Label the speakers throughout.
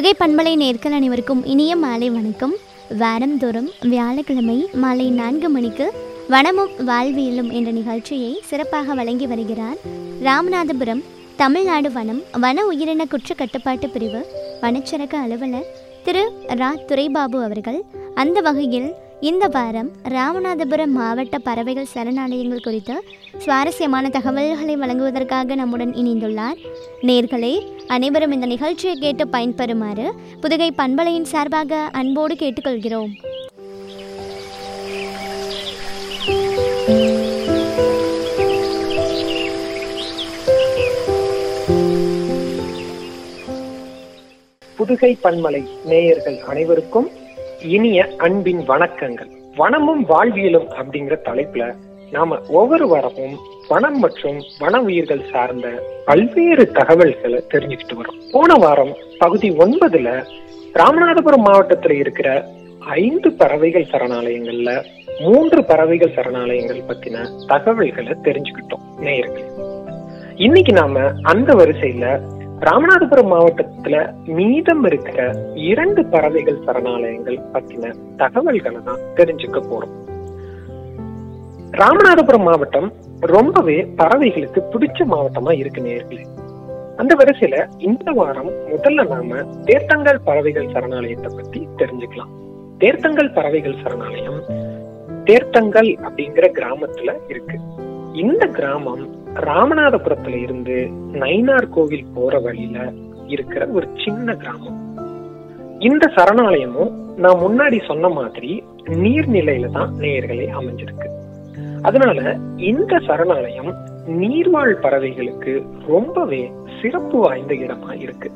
Speaker 1: புதுகை பண்பலை நேர்கள் அனைவருக்கும் இனிய மாலை வணக்கம் வாரந்தோறும் வியாழக்கிழமை மாலை நான்கு மணிக்கு வனமும் வாழ்வியலும் என்ற நிகழ்ச்சியை சிறப்பாக வழங்கி வருகிறார் ராமநாதபுரம் தமிழ்நாடு வனம் வன உயிரின குற்ற கட்டுப்பாட்டு பிரிவு வனச்சரக அலுவலர் திரு ரா துரைபாபு அவர்கள் அந்த வகையில் இந்த வாரம் ராமநாதபுரம் மாவட்ட பறவைகள் சரணாலயங்கள் குறித்து சுவாரஸ்யமான தகவல்களை வழங்குவதற்காக நம்முடன் இணைந்துள்ளார் நேர்களே அனைவரும் இந்த நிகழ்ச்சியை கேட்டு பயன்பெறுமாறு புதுகை பண்பலையின் சார்பாக அன்போடு கேட்டுக்கொள்கிறோம்
Speaker 2: புதுகை பன்மலை நேயர்கள் அனைவருக்கும் இனிய அன்பின் வணக்கங்கள் வனமும் வாழ்வியலும் அப்படிங்கிற தலைப்புல நாம ஒவ்வொரு வாரமும் வனம் மற்றும் வன உயிர்கள் சார்ந்த பல்வேறு தகவல்களை தெரிஞ்சுக்கிட்டு வரோம் போன வாரம் பகுதி ஒன்பதுல ராமநாதபுரம் மாவட்டத்துல இருக்கிற ஐந்து பறவைகள் சரணாலயங்கள்ல மூன்று பறவைகள் சரணாலயங்கள் பத்தின தகவல்களை தெரிஞ்சுக்கிட்டோம் நேயர்கள் இன்னைக்கு நாம அந்த வரிசையில ராமநாதபுரம் மாவட்டத்துல மீதம் இருக்கிற இரண்டு பறவைகள் சரணாலயங்கள் பத்தின தகவல்களை தான் தெரிஞ்சுக்க போறோம் ராமநாதபுரம் மாவட்டம் ரொம்பவே பறவைகளுக்கு பிடிச்ச மாவட்டமா இருக்கு நேர்களே அந்த வரிசையில இந்த வாரம் முதல்ல நாம தேர்த்தங்கல் பறவைகள் சரணாலயத்தை பத்தி தெரிஞ்சுக்கலாம் தேர்த்தங்கல் பறவைகள் சரணாலயம் தேர்த்தங்கல் அப்படிங்கிற கிராமத்துல இருக்கு இந்த கிராமம் ராமநாதபுரத்துல இருந்து நைனார் கோவில் போற வழியில இருக்கிற ஒரு சின்ன கிராமம் இந்த சரணாலயமும் நான் முன்னாடி சொன்ன மாதிரி நீர்நிலையில தான் நேயர்களே அமைஞ்சிருக்கு அதனால இந்த சரணாலயம் நீர்வாழ் பறவைகளுக்கு ரொம்பவே சிறப்பு வாய்ந்த இடமா இருக்கு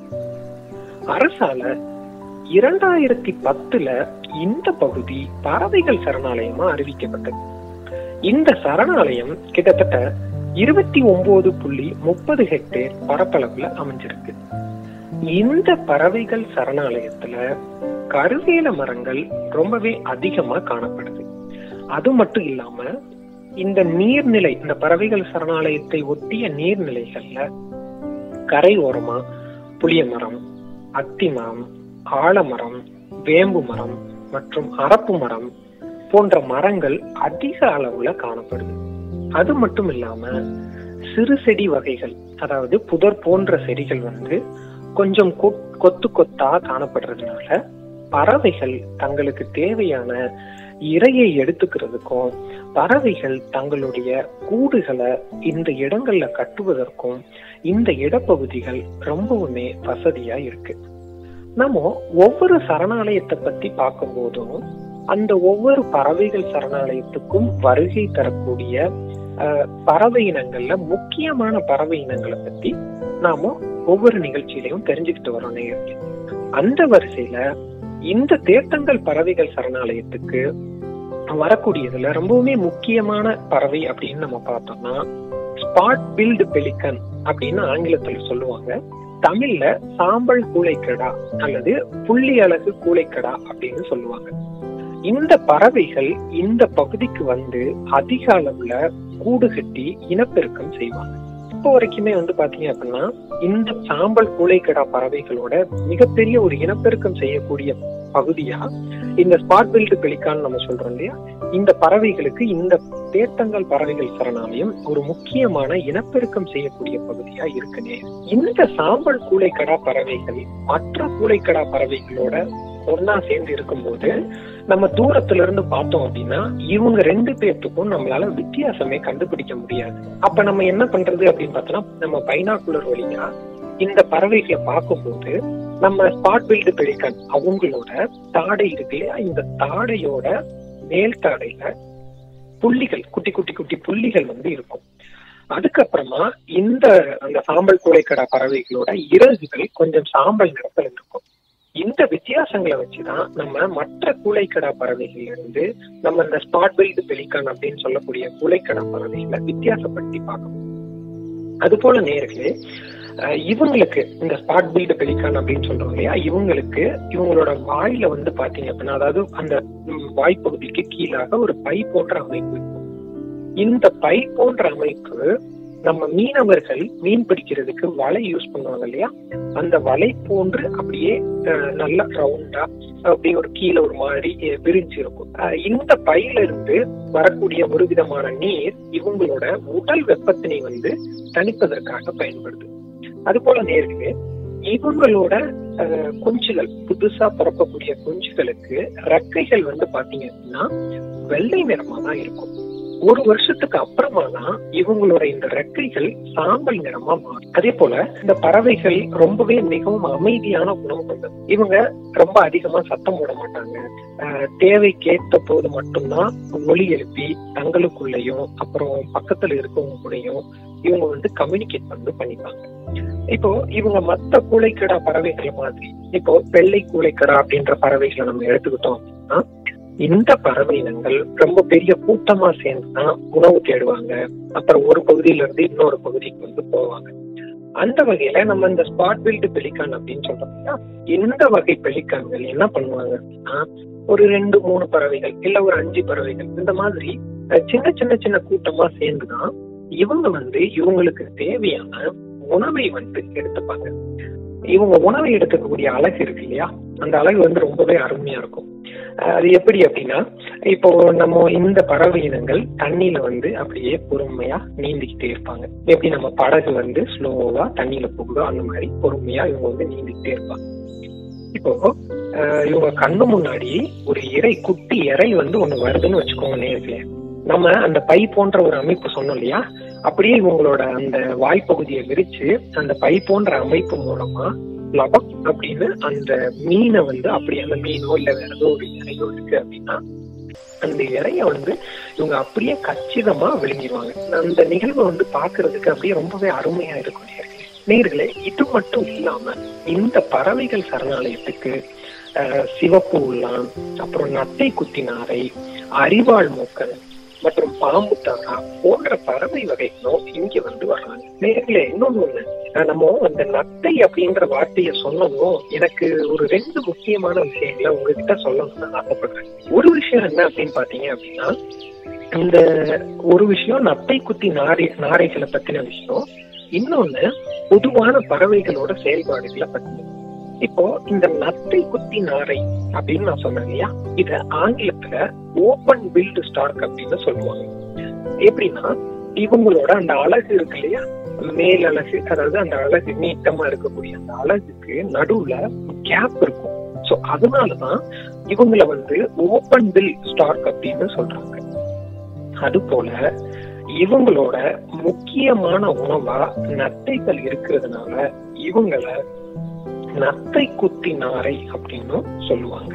Speaker 2: அரசால இரண்டாயிரத்தி பத்துல இந்த பகுதி பறவைகள் சரணாலயமா அறிவிக்கப்பட்டது இந்த சரணாலயம் கிட்டத்தட்ட இருபத்தி ஒன்பது புள்ளி முப்பது ஹெக்டேர் பரப்பளவுல அமைஞ்சிருக்கு இந்த பறவைகள் சரணாலயத்துல கருவேல மரங்கள் ரொம்பவே அதிகமா காணப்படுது அது மட்டும் இல்லாம இந்த நீர்நிலை இந்த பறவைகள் சரணாலயத்தை ஒட்டிய நீர்நிலைகள்ல கரை ஓரமா புளிய மரம் அத்தி மரம் ஆலமரம் வேம்பு மரம் மற்றும் அரப்பு மரம் போன்ற மரங்கள் அதிக அளவுல காணப்படுது அது மட்டும் இல்லாம சிறு செடி வகைகள் அதாவது புதர் போன்ற செடிகள் வந்து கொஞ்சம் கொத்து கொத்தா காணப்படுறதுனால பறவைகள் தங்களுக்கு தேவையான இரையை எடுத்துக்கிறதுக்கும் பறவைகள் தங்களுடைய கூடுகளை இந்த இடங்கள்ல கட்டுவதற்கும் இந்த இடப்பகுதிகள் ரொம்பவுமே வசதியா இருக்கு நம்ம ஒவ்வொரு சரணாலயத்தை பத்தி பார்க்கும் போதும் அந்த ஒவ்வொரு பறவைகள் சரணாலயத்துக்கும் வருகை தரக்கூடிய பறவை இனங்கள்ல முக்கியமான பறவை இனங்களை பத்தி நாம ஒவ்வொரு நிகழ்ச்சியிலையும் தெரிஞ்சுக்கிட்டு வரோம் நேயர்களே அந்த வரிசையில இந்த தேர்த்தங்கள் பறவைகள் சரணாலயத்துக்கு வரக்கூடியதுல ரொம்பவுமே முக்கியமான பறவை அப்படின்னு நம்ம பார்த்தோம்னா ஸ்பாட் பில்டு பெலிக்கன் அப்படின்னு ஆங்கிலத்துல சொல்லுவாங்க தமிழ்ல சாம்பல் கூளைக்கடா அல்லது புள்ளி அழகு கூளைக்கடா அப்படின்னு சொல்லுவாங்க இந்த பறவைகள் இந்த பகுதிக்கு வந்து அதிக அளவுல கூடு கட்டி இனப்பெருக்கம் செய்வாங்க இப்போ வரைக்குமே வந்து பாத்தீங்க அப்படின்னா இந்த சாம்பல் கூளைக்கடா பறவைகளோட மிகப்பெரிய ஒரு இனப்பெருக்கம் செய்யக்கூடிய பகுதியா இந்த ஸ்பாட் பில்டு பெலிக்கான் நம்ம சொல்றோம் இல்லையா இந்த பறவைகளுக்கு இந்த தேர்த்தங்கள் பறவைகள் சரணாலயம் ஒரு முக்கியமான இனப்பெருக்கம் செய்யக்கூடிய பகுதியா இருக்குனே இந்த சாம்பல் கூளைக்கடா பறவைகள் மற்ற கூளைக்கடா பறவைகளோட ஒன்னா சேர்ந்து இருக்கும்போது நம்ம தூரத்துல இருந்து பார்த்தோம் அப்படின்னா இவங்க ரெண்டு பேர்த்துக்கும் நம்மளால வித்தியாசமே கண்டுபிடிக்க முடியாது அப்ப நம்ம என்ன பண்றது அப்படின்னு பார்த்தோம்னா நம்ம பைனாக்குலர் வழியா இந்த பறவைகளை பார்க்கும்போது நம்ம ஸ்பாட் பில்டு பெலிக்கன் அவங்களோட தாடை இருக்கு இல்லையா இந்த தாடையோட மேல் தாடையில புள்ளிகள் குட்டி குட்டி குட்டி புள்ளிகள் வந்து இருக்கும் அதுக்கப்புறமா இந்த அந்த சாம்பல் கூளைக்கடா பறவைகளோட இறகுகள் கொஞ்சம் சாம்பல் நிறத்துல இருக்கும் இந்த வித்தியாசங்களை வச்சுதான் நம்ம மற்ற கூளைக்கடா பறவைகள் இருந்து நம்ம இந்த ஸ்பாட் பில்டு பெலிக்கான் அப்படின்னு சொல்லக்கூடிய கூளைக்கடா பறவைகளை வித்தியாசப்படுத்தி பார்க்கணும் அது போல நேர்களே இவங்களுக்கு இந்த ஸ்பாட் பில்டு பெலிக்கான் அப்படின்னு சொல்றோம் இல்லையா இவங்களுக்கு இவங்களோட வாயில வந்து பாத்தீங்க அப்படின்னா அதாவது அந்த வாய்ப்பகுதிக்கு கீழாக ஒரு பை போன்ற அமைப்பு இருக்கும் இந்த பை போன்ற அமைப்பு நம்ம மீனவர்கள் மீன் பிடிக்கிறதுக்கு வலை யூஸ் பண்ணுவாங்க இல்லையா அந்த வலை போன்று அப்படியே அஹ், நல்லா ரவுண்டா அப்படியே ஒரு கீழே ஒரு மாதிரி அஹ், விரிஞ்சு இருக்கும் அஹ், இந்த பையில இருந்து வரக்கூடிய ஒரு விதமான நீர் இவங்களோட உடல் வெப்பத்தினை வந்து தணிப்பதற்காக பயன்படுது அது போல நேர்களே இவங்களோட அஹ், குஞ்சுகள் புதுசா பிறக்கக்கூடிய குஞ்சுகளுக்கு ரெக்கைகள் வந்து பாத்தீங்க அப்படின்னா வெள்ளை நிறமா தான் இருக்கும் ஒரு வருஷத்துக்கு அப்புறமா தான் இவங்களோட இந்த ரெக்கைகள் சாம்பல் நிறமா மாறும் அதே போல இந்த பறவைகள் ரொம்பவே மிகவும் அமைதியான குணம் கொண்டது இவங்க ரொம்ப அதிகமா சத்தம் போட மாட்டாங்க அஹ், தேவைக்கேற்ற போது மட்டும்தான் ஒலி எழுப்பி தங்களுக்குள்ளேயும் அப்புறம் பக்கத்துல இருக்கவங்க கூடயும் இவங்க வந்து கம்யூனிகேட் வந்து பண்ணிப்பாங்க இப்போ இவங்க மத்த கூளைக்கடா பறவைகள் மாதிரி இப்போ வெள்ளை கூளைக்கடா அப்படின்ற பறவைகளை நம்ம எடுத்துக்கிட்டோம் அப்படின்னா இந்த பறவை இனங்கள் ரொம்ப பெரிய கூட்டமா சேர்ந்துதான் உணவு தேடுவாங்க அப்புறம் ஒரு பகுதியில இருந்து இன்னொரு பகுதிக்கு வந்து போவாங்க அந்த வகையில நம்ம இந்த ஸ்பாட் பில்டு பெலிகான் அப்படின்னு சொல்றோம் இல்லையா இந்த வகை பெலிகான்கள் என்ன பண்ணுவாங்க அப்படின்னா ஒரு ரெண்டு மூணு பறவைகள் இல்ல ஒரு அஞ்சு பறவைகள் இந்த மாதிரி அஹ், சின்ன சின்ன சின்ன கூட்டமா சேர்ந்துதான் இவங்க வந்து இவங்களுக்கு தேவையான உணவை வந்து எடுத்துப்பாங்க இவங்க உணவை எடுத்துக்கக்கூடிய அழகு இருக்கு இல்லையா அந்த அழகு வந்து ரொம்பவே அருமையா இருக்கும் அஹ் அது எப்படி அப்படின்னா இப்போ நம்ம இந்த பறவை இனங்கள் தண்ணியில வந்து அப்படியே பொறுமையா நீந்திக்கிட்டே இருப்பாங்க எப்படி நம்ம படகு வந்து ஸ்லோவா தண்ணியில போகுதோ அந்த மாதிரி பொறுமையா இவங்க வந்து நீந்திக்கிட்டே இருப்பாங்க இப்போ அஹ் இவங்க கண்ணு முன்னாடி ஒரு இறை குட்டி இறை வந்து ஒண்ணு வருதுன்னு வச்சுக்கோங்க நேர்களே நம்ம அந்த பை போன்ற ஒரு அமைப்பு சொன்னோம் இல்லையா அப்படியே இவங்களோட அந்த வாய்ப்பகுதியை விரிச்சு அந்த பை போன்ற அமைப்பு மூலமா லபக் அப்படின்னு அந்த மீனை வந்து அப்படி அந்த மீனோ இல்ல வேற ஏதோ ஒரு இறையோ இருக்கு அப்படின்னா அந்த இறைய வந்து இவங்க அப்படியே கச்சிதமா விழுங்கிடுவாங்க அந்த நிகழ்வு வந்து பாக்குறதுக்கு அப்படியே ரொம்பவே அருமையா இருக்கும் நேர்களே நேர்களே இது மட்டும் இல்லாம இந்த பறவைகள் சரணாலயத்துக்கு அஹ், சிவப்பு உள்ளான் அப்புறம் நத்தை குத்தினாரை அரிவாள் மூக்கன் மற்றும் பாம்பு தாரா போன்ற பறவை வகைகளும் இங்க வந்து வர்றாங்க நேர்களே இன்னொன்னு ஒண்ணு அஹ் நம்ம அந்த நத்தை அப்படின்ற வார்த்தையை சொன்னதும் எனக்கு ஒரு ரெண்டு முக்கியமான விஷயங்களை உங்ககிட்ட சொல்லணும்னு நான் ஆசைப்படுறேன் ஒரு விஷயம் என்ன அப்படின்னு பாத்தீங்க அப்படின்னா இந்த ஒரு விஷயம் நத்தை குத்தி நாரை நாரைகளை பத்தின விஷயம் இன்னொன்னு பொதுவான பறவைகளோட செயல்பாடுகளை பத்தின இப்போ இந்த நத்தை குத்தி நாரை அப்படின்னு நான் சொன்னேன் இல்லையா இத ஆங்கிலத்துல ஓபன் பில்டு ஸ்டார்க் அப்படின்னு சொல்லுவாங்க எப்படின்னா இவங்களோட அந்த அழகு இருக்கு இல்லையா மேல் அழகு அதாவது அந்த அழகு நீட்டமா இருக்கக்கூடிய அந்த அழகுக்கு நடுவுல கேப் இருக்கும் சோ அதனாலதான் இவங்கள வந்து ஓபன் பில் ஸ்டார்க் அப்படின்னு சொல்றாங்க அது போல இவங்களோட முக்கியமான உணவா நத்தைகள் இருக்கிறதுனால இவங்கள நத்தை குத்தி நாரை அப்படின்னும் சொல்லுவாங்க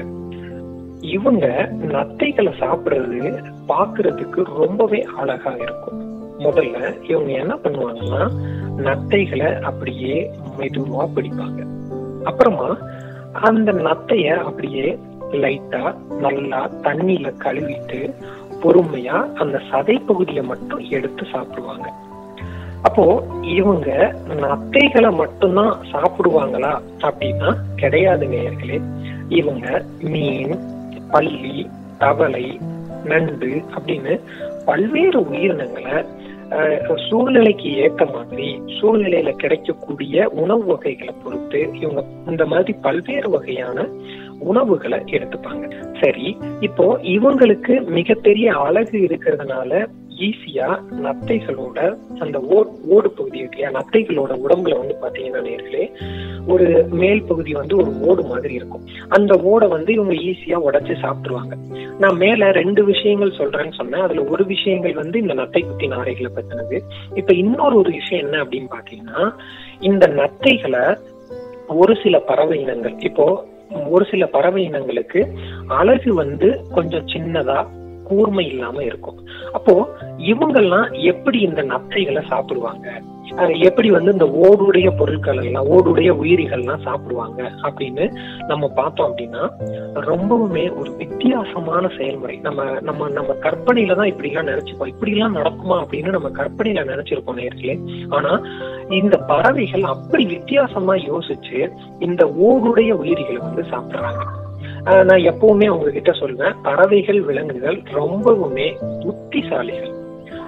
Speaker 2: இவங்க நத்தைகளை சாப்பிடுறது பாக்குறதுக்கு ரொம்பவே அழகா இருக்கும் முதல்ல இவங்க என்ன பண்ணுவாங்கன்னா நத்தைகளை அப்படியே மெதுவா பிடிப்பாங்க அப்புறமா அந்த நத்தைய அப்படியே லைட்டா நல்லா தண்ணியில கழுவிட்டு பொறுமையா அந்த சதை பகுதியை மட்டும் எடுத்து சாப்பிடுவாங்க அப்போ இவங்க நத்தைகளை மட்டும்தான் சாப்பிடுவாங்களா அப்படின்னா கிடையாது நேயர்களே இவங்க மீன் பல்லி தவளை நண்டு அப்படின்னு பல்வேறு உயிரினங்களை அஹ், சூழ்நிலைக்கு ஏத்த மாதிரி சூழ்நிலையில கிடைக்கக்கூடிய உணவு வகைகளை பொறுத்து இவங்க இந்த மாதிரி பல்வேறு வகையான உணவுகளை எடுத்துப்பாங்க சரி இப்போ இவங்களுக்கு மிகப்பெரிய அழகு இருக்கிறதுனால ஈஸியா நத்தைகளோட அந்த ஓ- ஓடு பகுதி இருக்கு இல்லையா நத்தைகளோட உடம்புல வந்து பாத்தீங்கன்னா நேர்களே ஒரு மேல் பகுதி வந்து ஒரு ஓடு மாதிரி இருக்கும் அந்த ஓடை வந்து இவங்க ஈஸியா உடைச்சு சாப்பிட்டுருவாங்க நான் மேல ரெண்டு விஷயங்கள் சொல்றேன்னு சொன்னேன் அதுல ஒரு விஷயங்கள் வந்து இந்த நத்தை குத்தி நாரைகளை பத்தினது இப்ப இன்னொரு ஒரு விஷயம் என்ன அப்படின்னு பாத்தீங்கன்னா இந்த நத்தைகளை ஒரு சில பறவை இனங்கள் இப்போ ஒரு சில பறவை இனங்களுக்கு அழகு வந்து கொஞ்சம் சின்னதா கூர்மை இல்லாம இருக்கும் அப்போ இவங்கெல்லாம் எப்படி இந்த நத்தைகளை சாப்பிடுவாங்க அஹ் எப்படி வந்து இந்த ஓடுடைய பொருட்கள் எல்லாம் ஓடுடைய உயிரிகள்லாம் சாப்பிடுவாங்க அப்படின்னு நம்ம பார்த்தோம் அப்படின்னா ரொம்பவுமே ஒரு வித்தியாசமான செயல்முறை நம்ம நம்ம நம்ம கற்பனையில தான் இப்படி எல்லாம் நினைச்சுப்போம் இப்படி எல்லாம் நடக்குமா அப்படின்னு நம்ம கற்பனையில நினைச்சிருக்கோம் நேர்களே ஆனா இந்த பறவைகள் அப்படி வித்தியாசமா யோசிச்சு இந்த ஓடுடைய உயிரிகளை வந்து சாப்பிடுறாங்க ஆஹ் நான் எப்பவுமே உங்ககிட்ட சொல்வேன் பறவைகள் விலங்குகள் ரொம்பவுமே புத்திசாலிகள்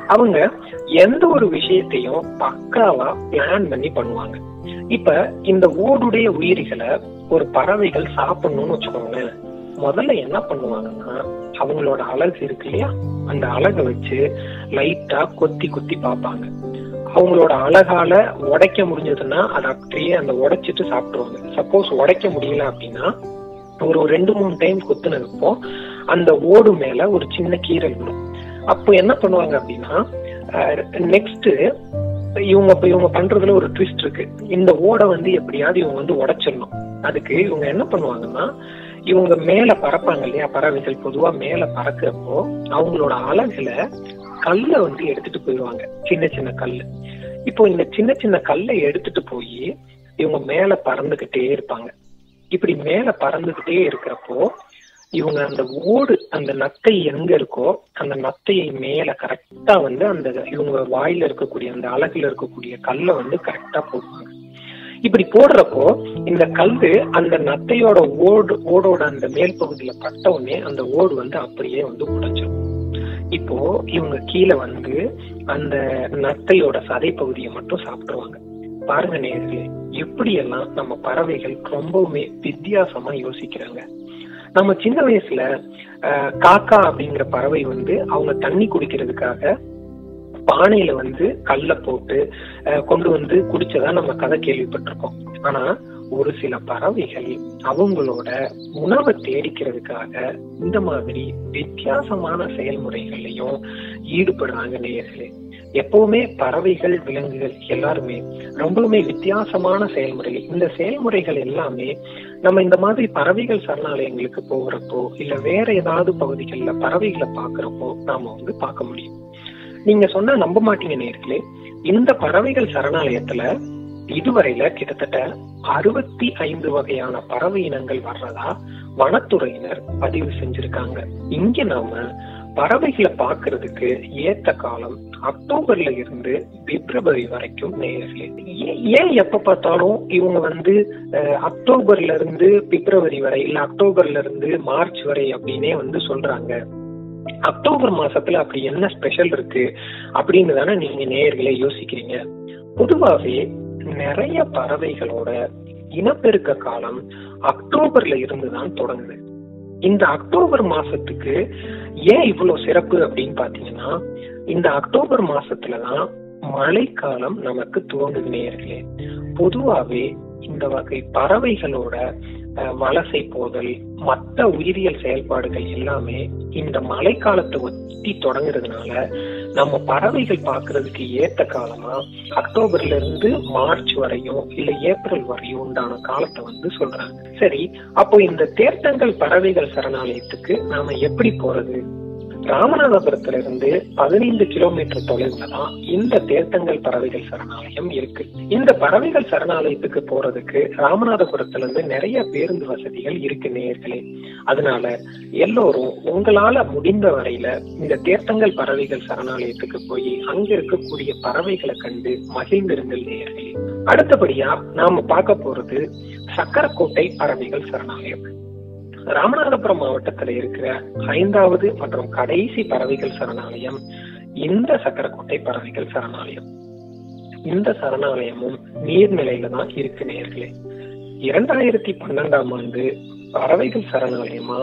Speaker 2: அவங்க எந்த ஒரு விஷயத்தையும் பக்காவா பிளான் பண்ணி பண்ணுவாங்க இப்ப இந்த ஓடுடைய உயிரிகளை ஒரு பறவைகள் சாப்பிடணும்னு வச்சுக்கோங்களேன் முதல்ல என்ன பண்ணுவாங்கன்னா அவங்களோட அழகு இருக்கு இல்லையா அந்த அழகை வச்சு லைட்டா கொத்தி கொத்தி பார்ப்பாங்க அவங்களோட அழகால உடைக்க முடிஞ்சதுன்னா அதை அப்படியே அந்த உடைச்சிட்டு சாப்பிடுவாங்க சப்போஸ் உடைக்க முடியல அப்படின்னா ஒரு ரெண்டு மூணு டைம் குத்துனதுப்போ அந்த ஓடு மேல ஒரு சின்ன கீரல் விடும் அப்போ என்ன பண்ணுவாங்க அப்படின்னா நெக்ஸ்ட் இவங்க இப்ப இவங்க பண்றதுல ஒரு ட்விஸ்ட் இருக்கு இந்த ஓடை வந்து எப்படியாவது இவங்க வந்து உடைச்சிடணும் அதுக்கு இவங்க என்ன பண்ணுவாங்கன்னா இவங்க மேல பறப்பாங்க இல்லையா பறவைகள் பொதுவா மேல பறக்கிறப்போ அவங்களோட அழகுல கல்ல வந்து எடுத்துட்டு போயிடுவாங்க சின்ன சின்ன கல்லு இப்போ இந்த சின்ன சின்ன கல்லை எடுத்துட்டு போய் இவங்க மேல பறந்துகிட்டே இருப்பாங்க இப்படி மேல பறந்துகிட்டே இருக்கிறப்போ இவங்க அந்த ஓடு அந்த நத்தை எங்க இருக்கோ அந்த நத்தையை மேல கரெக்டா வந்து அந்த இவங்க வாயில இருக்கக்கூடிய அந்த அழகுல இருக்கக்கூடிய கல்லை வந்து கரெக்டா போடுவாங்க இப்படி போடுறப்போ இந்த கல்லு அந்த நத்தையோட ஓடு ஓடோட அந்த மேல் பகுதியில பட்ட உடனே அந்த ஓடு வந்து அப்படியே வந்து உடைஞ்சிரும் இப்போ இவங்க கீழே வந்து அந்த நத்தையோட சதை பகுதியை மட்டும் சாப்பிடுவாங்க பாருங்க நேர்களே எப்படியெல்லாம் நம்ம பறவைகள் ரொம்பவுமே வித்தியாசமா யோசிக்கிறாங்க நம்ம சின்ன வயசுல அஹ், காக்கா அப்படிங்கிற பறவை வந்து அவங்க தண்ணி குடிக்கிறதுக்காக பானையில வந்து கல்ல போட்டு அஹ், கொண்டு வந்து குடிச்சதா நம்ம கதை கேள்விப்பட்டிருக்கோம் ஆனா ஒரு சில பறவைகள் அவங்களோட உணவை தேடிக்கிறதுக்காக இந்த மாதிரி வித்தியாசமான செயல்முறைகள்லயும் ஈடுபடுறாங்க நேயர்களே எப்பவுமே பறவைகள் விலங்குகள் எல்லாருமே ரொம்பவுமே வித்தியாசமான செயல்முறைகள் இந்த செயல்முறைகள் எல்லாமே நம்ம இந்த மாதிரி பறவைகள் சரணாலயங்களுக்கு போகிறப்போ இல்ல வேற ஏதாவது பகுதிகள்ல பறவைகளை பாக்குறப்போ நாம வந்து பார்க்க முடியும் நீங்க சொன்னா நம்ப மாட்டீங்க நேர்களே இந்த பறவைகள் சரணாலயத்துல இதுவரையில கிட்டத்தட்ட அறுபத்தி ஐந்து வகையான பறவை இனங்கள் வர்றதா வனத்துறையினர் பதிவு செஞ்சிருக்காங்க இங்க நாம பறவைகளை பார்க்கிறதுக்கு ஏத்த காலம் அக்டோபர்ல இருந்து பிப்ரவரி வரைக்கும் நேயர்களே ஏ- ஏன் எப்ப பார்த்தாலும் இவங்க வந்து அஹ், அக்டோபர்ல இருந்து பிப்ரவரி வரை இல்ல அக்டோபர்ல இருந்து மார்ச் வரை அப்படின்னே வந்து சொல்றாங்க அக்டோபர் மாசத்துல அப்படி என்ன ஸ்பெஷல் இருக்கு அப்படின்னு தானே நீங்க நேயர்களே யோசிக்கிறீங்க பொதுவாவே நிறைய பறவைகளோட இனப்பெருக்க காலம் அக்டோபர்ல இருந்து தான் தொடங்குது இந்த அக்டோபர் மாசத்துக்கு ஏன் இவ்வளவு சிறப்பு அப்படின்னு பாத்தீங்கன்னா இந்த அக்டோபர் மாசத்துலதான் மழைக்காலம் நமக்கு துவங்குது நேயர்களே பொதுவாவே இந்த வகை பறவைகளோட அஹ், வலசை போதல் மற்ற உயிரியல் செயல்பாடுகள் எல்லாமே இந்த மழைக்காலத்தை ஒட்டி தொடங்குறதுனால நம்ம பறவைகள் பார்க்கிறதுக்கு ஏத்த காலமா அக்டோபர்ல இருந்து மார்ச் வரையும் இல்ல ஏப்ரல் வரையும் உண்டான காலத்தை வந்து சொல்றாங்க சரி அப்போ இந்த தேர்த்தங்கள் பறவைகள் சரணாலயத்துக்கு நாம எப்படி போறது ராமநாதபுரத்துல இருந்து பதினைந்து கிலோமீட்டர் தொலைவுல தான் இந்த தேர்த்தங்கள் பறவைகள் சரணாலயம் இருக்கு இந்த பறவைகள் சரணாலயத்துக்கு போறதுக்கு ராமநாதபுரத்துல இருந்து நிறைய பேருந்து வசதிகள் இருக்கு நேயர்களே அதனால எல்லோரும் உங்களால முடிந்த வரையில இந்த தேர்த்தங்கள் பறவைகள் சரணாலயத்துக்கு போய் அங்க இருக்கக்கூடிய பறவைகளை கண்டு மகிழ்ந்திருங்கள் நேயர்களே அடுத்தபடியா நாம பார்க்க போறது சக்கரக்கோட்டை பறவைகள் சரணாலயம் ராமநாதபுரம் மாவட்டத்துல இருக்கிற ஐந்தாவது மற்றும் கடைசி பறவைகள் சரணாலயம் இந்த சக்கரக்கோட்டை பறவைகள் சரணாலயம் இந்த சரணாலயமும் நீர்நிலையில தான் இருக்கு நேர்களே இரண்டாயிரத்தி பன்னெண்டாம் ஆண்டு பறவைகள் சரணாலயமா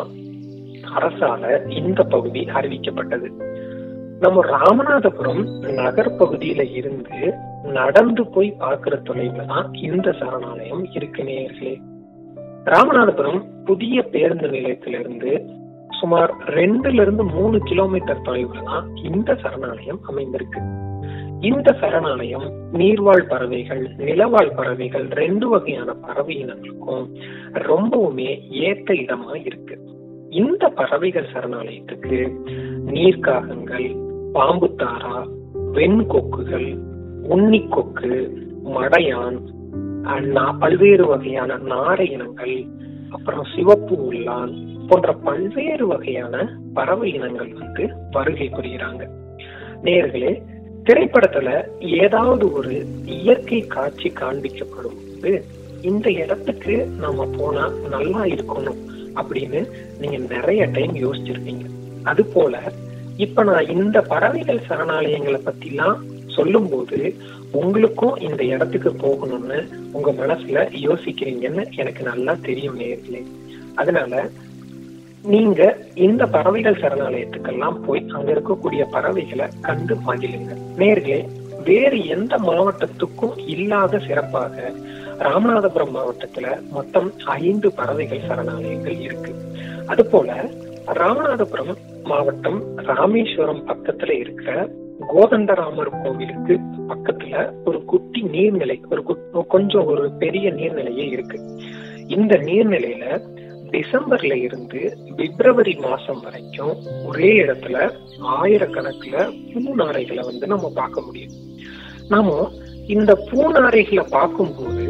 Speaker 2: அரசால இந்த பகுதி அறிவிக்கப்பட்டது நம்ம ராமநாதபுரம் நகர் பகுதியில இருந்து நடந்து போய் பார்க்கிற தொலைவுல தான் இந்த சரணாலயம் இருக்கு நேயர்களே ராமநாதபுரம் புதிய பேருந்து நிலையத்திலிருந்து சுமார் ரெண்டுல இருந்து மூணு கிலோமீட்டர் தொலைவுல தான் இந்த சரணாலயம் அமைந்திருக்கு இந்த சரணாலயம் நீர்வாழ் பறவைகள் நிலவாழ் பறவைகள் ரெண்டு வகையான பறவை இனங்களுக்கும் ரொம்பவுமே ஏத்த இடமா இருக்கு இந்த பறவைகள் சரணாலயத்துக்கு நீர்க்காகங்கள் பாம்புத்தாரா வெண்கொக்குகள் உன்னிக்கொக்கு மடையான் அஹ், நா- பல்வேறு வகையான நாரை இனங்கள் அப்புறம் சிவப்பு உள்ளான் போன்ற பல்வேறு வகையான பறவை இனங்கள் வந்து வருகை புரிகிறாங்க நேர்களே திரைப்படத்துல ஏதாவது ஒரு இயற்கை காட்சி காண்பிக்கப்படும் போது இந்த இடத்துக்கு நாம போனா நல்லா இருக்கணும் அப்படின்னு நீங்க நிறைய டைம் யோசிச்சிருப்பீங்க அது போல இப்ப நான் இந்த பறவைகள் சரணாலயங்களை பத்திலாம் சொல்லும்போது உங்களுக்கும் இந்த இடத்துக்கு போகணும்னு உங்க மனசுல யோசிக்கிறீங்கன்னு எனக்கு நல்லா தெரியும் நேர்களே அதனால நீங்க இந்த பறவைகள் சரணாலயத்துக்கெல்லாம் போய் அங்க இருக்கக்கூடிய பறவைகளை கண்டு மகிழுங்க நேர்களே வேறு எந்த மாவட்டத்துக்கும் இல்லாத சிறப்பாக ராமநாதபுரம் மாவட்டத்துல மொத்தம் ஐந்து பறவைகள் சரணாலயங்கள் இருக்கு அது போல ராமநாதபுரம் மாவட்டம் ராமேஸ்வரம் பக்கத்துல இருக்கிற கோதண்டராமர் கோவிலுக்கு பக்கத்துல ஒரு குட்டி நீர்நிலை ஒரு கு- கொஞ்சம் ஒரு பெரிய நீர்நிலையே இருக்கு இந்த நீர்நிலையில டிசம்பர்ல இருந்து பிப்ரவரி மாசம் வரைக்கும் ஒரே இடத்துல ஆயிரக்கணக்குல பூநாரைகளை வந்து நம்ம பார்க்க முடியும் நாம இந்த பூநாரைகளை பார்க்கும்போது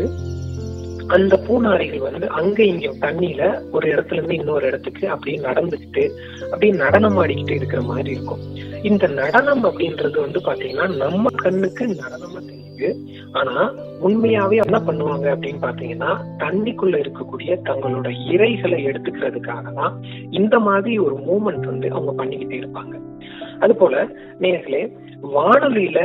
Speaker 2: அந்த பூநாரைகள் வந்து அங்க இங்க தண்ணியில ஒரு இடத்துல இருந்து இன்னொரு இடத்துக்கு அப்படியே நடந்துக்கிட்டு அப்படியே நடனம் ஆடிக்கிட்டு இருக்கிற மாதிரி இருக்கும் இந்த நடனம் அப்படின்றது வந்து பாத்தீங்கன்னா நம்ம கண்ணுக்கு நடனமா தெரியுது ஆனா உண்மையாவே என்ன பண்ணுவாங்க அப்படின்னு பாத்தீங்கன்னா தண்ணிக்குள்ள இருக்கக்கூடிய தங்களோட இறைகளை எடுத்துக்கிறதுக்காக தான் இந்த மாதிரி ஒரு மூமெண்ட் வந்து அவங்க பண்ணிக்கிட்டே இருப்பாங்க அது போல நேர்களே வானொலியில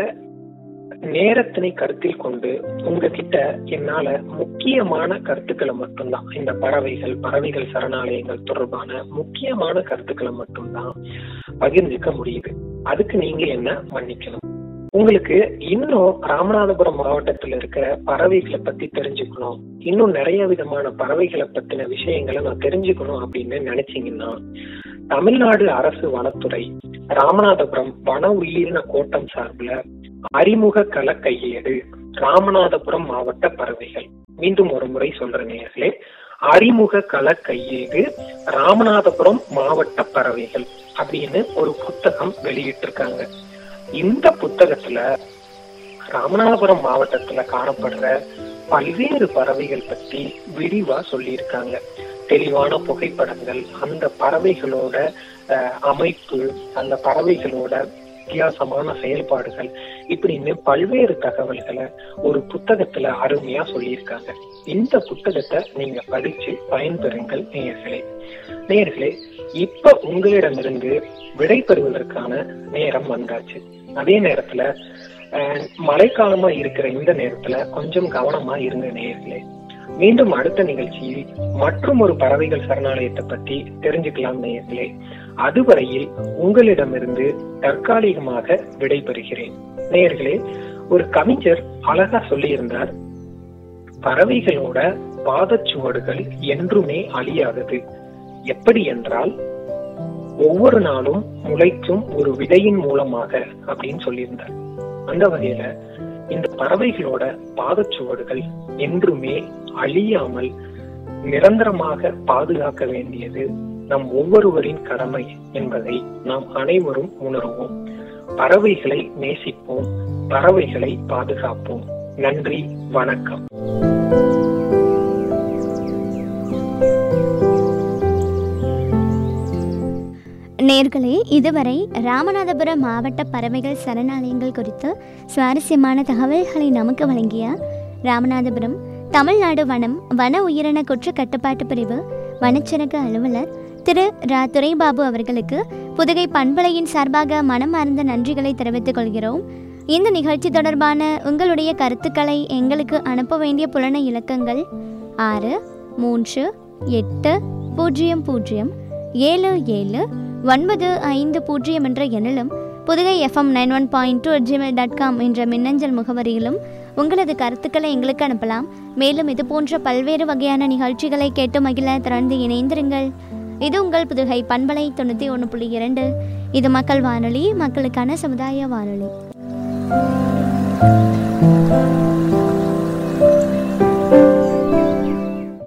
Speaker 2: நேரத்தினை கருத்தில் கொண்டு உங்ககிட்ட என்னால முக்கியமான கருத்துக்களை மட்டும்தான் இந்த பறவைகள் பறவைகள் சரணாலயங்கள் தொடர்பான முக்கியமான கருத்துக்களை மட்டும்தான் பகிர்ந்துக்க முடியுது அதுக்கு நீங்க என்ன மன்னிக்கணும் உங்களுக்கு இன்னும் ராமநாதபுரம் மாவட்டத்துல இருக்கிற பறவைகளை பத்தி தெரிஞ்சுக்கணும் இன்னும் நிறைய விதமான பறவைகளை பத்தின விஷயங்களை நான் தெரிஞ்சுக்கணும் அப்படின்னு நினைச்சீங்கன்னா தமிழ்நாடு அரசு வனத்துறை ராமநாதபுரம் வன உயிரின கோட்டம் சார்பில் அறிமுக கள கையேடு ராமநாதபுரம் மாவட்ட பறவைகள் மீண்டும் ஒரு முறை சொல்ற நேயர்களே அறிமுக கள கையேடு ராமநாதபுரம் மாவட்ட பறவைகள் அப்படின்னு ஒரு புத்தகம் வெளியிட்டிருக்காங்க இந்த புத்தகத்துல ராமநாதபுரம் மாவட்டத்துல காணப்படுற பல்வேறு பறவைகள் பத்தி விரிவா சொல்லியிருக்காங்க தெளிவான புகைப்படங்கள் அந்த பறவைகளோட அஹ், அமைப்பு அந்த பறவைகளோட வித்தியாசமான செயல்பாடுகள் இப்படின்னு பல்வேறு தகவல்களை ஒரு புத்தகத்துல அருமையா சொல்லியிருக்காங்க இந்த புத்தகத்தை நீங்க படிச்சு பயன்பெறுங்கள் நேயர்களே நேயர்களே இப்ப உங்களிடமிருந்து விடை பெறுவதற்கான நேரம் வந்தாச்சு அதே நேரத்துல அஹ், மழைக்காலமா இருக்கிற இந்த நேரத்துல கொஞ்சம் கவனமா இருங்க நேயர்களே மீண்டும் அடுத்த நிகழ்ச்சியில் மற்றும் ஒரு பறவைகள் சரணாலயத்தை பத்தி தெரிஞ்சுக்கலாம் நேயர்களே அதுவரையில் உங்களிடமிருந்து தற்காலிகமாக விடைபெறுகிறேன் நேயர்களே ஒரு கவிஞர் அழகா சொல்லியிருந்தார் பறவைகளோட பாதச்சுவடுகள் என்றுமே அழியாதது எப்படி என்றால் ஒவ்வொரு நாளும் முளைக்கும் ஒரு விதையின் மூலமாக அப்படின்னு சொல்லியிருந்தார் அந்த வகையில இந்த பறவைகளோட பாதச்சுவடுகள் என்றுமே அழியாமல் நிரந்தரமாக பாதுகாக்க வேண்டியது நம் ஒவ்வொருவரின் கடமை என்பதை நாம் அனைவரும் உணர்வோம் பறவைகளை நேசிப்போம் பறவைகளை பாதுகாப்போம் நன்றி வணக்கம்
Speaker 1: நேர்களே இதுவரை ராமநாதபுரம் மாவட்ட பறவைகள் சரணாலயங்கள் குறித்து சுவாரஸ்யமான தகவல்களை நமக்கு வழங்கிய ராமநாதபுரம் தமிழ்நாடு வனம் வன உயிரின குற்ற கட்டுப்பாட்டு பிரிவு வனச்சரக அலுவலர் திரு ரா துரைபாபு அவர்களுக்கு புதுகை பண்பலையின் சார்பாக மனமார்ந்த நன்றிகளை தெரிவித்துக் கொள்கிறோம் இந்த நிகழ்ச்சி தொடர்பான உங்களுடைய கருத்துக்களை எங்களுக்கு அனுப்ப வேண்டிய புலன இலக்கங்கள் ஆறு மூன்று எட்டு பூஜ்ஜியம் பூஜ்ஜியம் ஏழு ஏழு ஒன்பது ஐந்து பூஜ்ஜியம் என்ற எண்ணிலும் Pudugai FM nine one point two Gmail dot com என்ற மின்னஞ்சல் முகவரியிலும் உங்களது கருத்துக்களை எங்களுக்கு அனுப்பலாம் மேலும் இது போன்ற பல்வேறு வகையான நிகழ்ச்சிகளை கேட்டு மகிழ தொடர்ந்து இணைந்திருங்கள் இது உங்கள் புதுகை பண்பலை தொண்ணூற்றி ஒன்று புள்ளி இரண்டு இது மக்கள் வானொலி மக்களுக்கான சமுதாய வானொலி